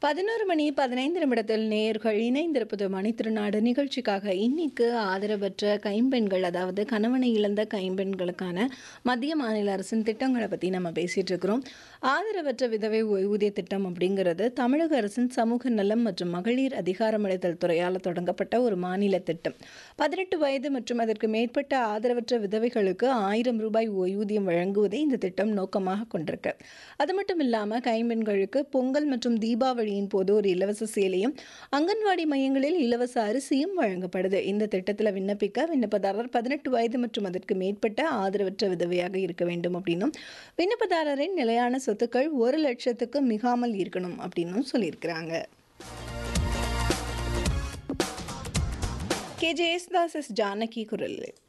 பதினோரு மணி பதினைந்து நிமிடத்தில் நேயர்கள் இணைந்திருப்பது மணித்திருநாடு நிகழ்ச்சிக்காக இன்னைக்கு ஆதரவற்ற கைம்பெண்கள் அதாவது கணவனை இழந்த கைம்பெண்களுக்கான மத்திய மாநில அரசின் திட்டங்களை பற்றி நம்ம பேசிட்டு இருக்கிறோம் ஆதரவற்ற விதவை ஓய்வூதிய திட்டம் அப்படிங்கிறது தமிழக அரசின் சமூக நலம் மற்றும் மகளிர் அதிகாரமளித்தல் துறையால் தொடங்கப்பட்ட ஒரு மாநில திட்டம் பதினெட்டு வயது மற்றும் அதற்கு மேற்பட்ட ஆதரவற்ற விதவைகளுக்கு ஆயிரம் ரூபாய் ஓய்வூதியம் வழங்குவதை இந்த திட்டம் நோக்கமாக கொண்டிருக்கு அது மட்டும் இல்லாமல் கைம்பெண்களுக்கு பொங்கல் மற்றும் தீபாவளியின் போது ஒரு இலவச சேலையும் அங்கன்வாடி மையங்களில் இலவச அரிசியும் வழங்கப்படுது இந்த திட்டத்தில் விண்ணப்பிக்க விண்ணப்பதாரர் பதினெட்டு வயது மற்றும் அதற்கு மேற்பட்ட ஆதரவற்ற விதவையாக இருக்க வேண்டும் அப்படின்னும் விண்ணப்பதாரரின் நிலையான சொத்துக்கள் ஒரு லட்சத்துக்கு மிகாமல் இருக்கணும் அப்படின்னும் சொல்லியிருக்கிறாங்க K J S Das S Janaki குரல்